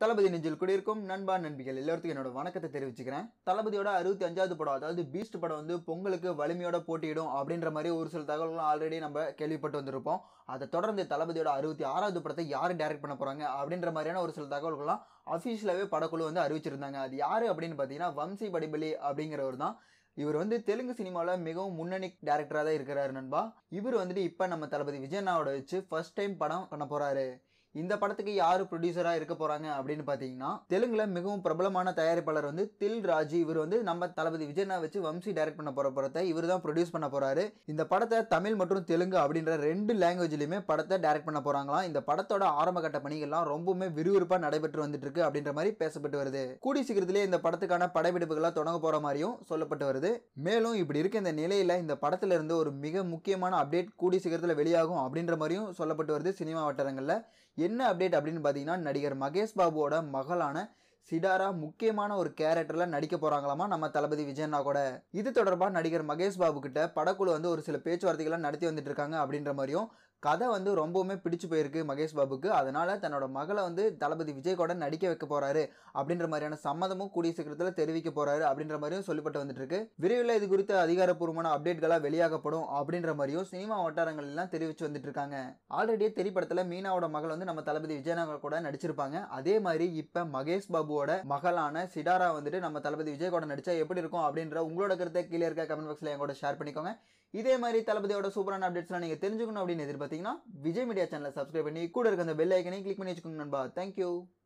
தளபதி நெஞ்சில் குடியிருக்கும் நண்பா நண்பிகள் எல்லாத்துக்கும் என்னோட வணக்கத்தை தெரிவிச்சுக்கிறேன் தளபதியோட அறுபத்தி அஞ்சாவது படம் அதாவது பீஸ்ட் படம் வந்து பொங்கலுக்கு வலிமையோட போட்டியிடும் அப்படின்ற மாதிரி ஒரு சில தகவல்கள் ஆல்ரெடி நம்ம கேள்விப்பட்டு வந்திருப்போம் அதை தொடர்ந்து தளபதியோட அறுபத்தி ஆறாவது படத்தை யார் டைரக்ட் பண்ண போறாங்க அப்படின்ற மாதிரியான ஒரு சில தகவல்கள்லாம் அஃபீஷியலாகவே படக்குழு வந்து அறிவிச்சிருந்தாங்க அது யாரு அப்படின்னு பார்த்தீங்கன்னா வம்சி படிபலி அப்படிங்கிறவர் தான் இவர் வந்து தெலுங்கு சினிமாவில் மிகவும் முன்னணி டேரக்டராக தான் இருக்கிறாரு நண்பா இவர் வந்துட்டு இப்போ நம்ம தளபதி விஜயண்ணாவோட வச்சு ஃபர்ஸ்ட் டைம் படம் பண்ண போறாரு இந்த படத்துக்கு யார் ப்ரொடியூசராக இருக்க போறாங்க அப்படின்னு பார்த்தீங்கன்னா தெலுங்குல மிகவும் பிரபலமான தயாரிப்பாளர் வந்து தில் ராஜு இவர் வந்து நம்ம தளபதி விஜயண்ணா வச்சு வம்சி டைரக்ட் பண்ண போற படத்தை இவர் தான் ப்ரொடியூஸ் பண்ண போறாரு இந்த படத்தை தமிழ் மற்றும் தெலுங்கு அப்படின்ற ரெண்டு லாங்குவேஜ்லையுமே படத்தை டைரக்ட் பண்ண போறாங்களாம் இந்த படத்தோட ஆரம்ப கட்ட பணிகள்லாம் ரொம்பவுமே விறுவிறுப்பாக நடைபெற்று வந்துட்டு இருக்கு அப்படின்ற மாதிரி பேசப்பட்டு வருது கூடி சீக்கிரத்திலே இந்த படத்துக்கான படப்பிடிப்புகளாக தொடங்க போற மாதிரியும் சொல்லப்பட்டு வருது மேலும் இப்படி இருக்க இந்த நிலையில இந்த படத்துல இருந்து ஒரு மிக முக்கியமான அப்டேட் கூடி சீக்கிரத்தில் வெளியாகும் அப்படின்ற மாதிரியும் சொல்லப்பட்டு வருது சினிமா வட்டாரங்களில் என்ன அப்டேட் அப்படின்னு பார்த்தீங்கன்னா நடிகர் மகேஷ் பாபுவோட மகளான சிடாரா முக்கியமான ஒரு கேரக்டரில் நடிக்க போகிறாங்களாமா நம்ம தளபதி விஜயண்ணா கூட இது தொடர்பாக நடிகர் மகேஷ் பாபு கிட்ட படக்குழு வந்து ஒரு சில பேச்சுவார்த்தைகளை நடத்தி வந்துட்டு இருக்காங்க அப்படின்ற மாதிரியும் கதை வந்து ரொம்பவுமே பிடிச்சு போயிருக்கு மகேஷ் பாபுக்கு அதனால தன்னோட மகளை வந்து தளபதி விஜய் கூட நடிக்க வைக்க போறாரு அப்படின்ற மாதிரியான சம்மதமும் கூடிய சீக்கிரத்தில் தெரிவிக்க போறாரு அப்படின்ற மாதிரியும் சொல்லப்பட்டு வந்துட்டு இருக்கு விரைவில் இது குறித்த அதிகாரப்பூர்வமான அப்டேட்களாக வெளியாகப்படும் அப்படின்ற மாதிரியும் சினிமா வட்டாரங்கள் எல்லாம் தெரிவிச்சு வந்துட்டு இருக்காங்க ஆல்ரெடி திரைப்படத்தில் மீனாவோட மகள் வந்து நம்ம தளபதி விஜயனா கூட நடிச்சிருப்பாங்க அதே மாதிரி இப்போ மகேஷ் பாபுவோட மகளான சிடாரா வந்துட்டு நம்ம தளபதி விஜய் கூட நடிச்சா எப்படி இருக்கும் அப்படின்ற உங்களோட கருத்தை கீழே இருக்க கமெண்ட் பாக்ஸில் என் கூட ஷேர் பண்ணிக்கோங்க இதே மாதிரி தளபதியோட சூப்பரான அப்டேட்ஸ்லாம் நீங்கள் தெரிஞ்சுக்கணும் அப்படின்னு எதிர்பார்த்தீங்கன்னா விஜய் மீடியா சேனலை சப்ஸ்கிரைப் பண்ணி கூட இருக்க அந்த பெல் ஐக்கனையும் கிளிக் பண்ணி வச்சுக்கோங்க நண்பா தேங்க்யூ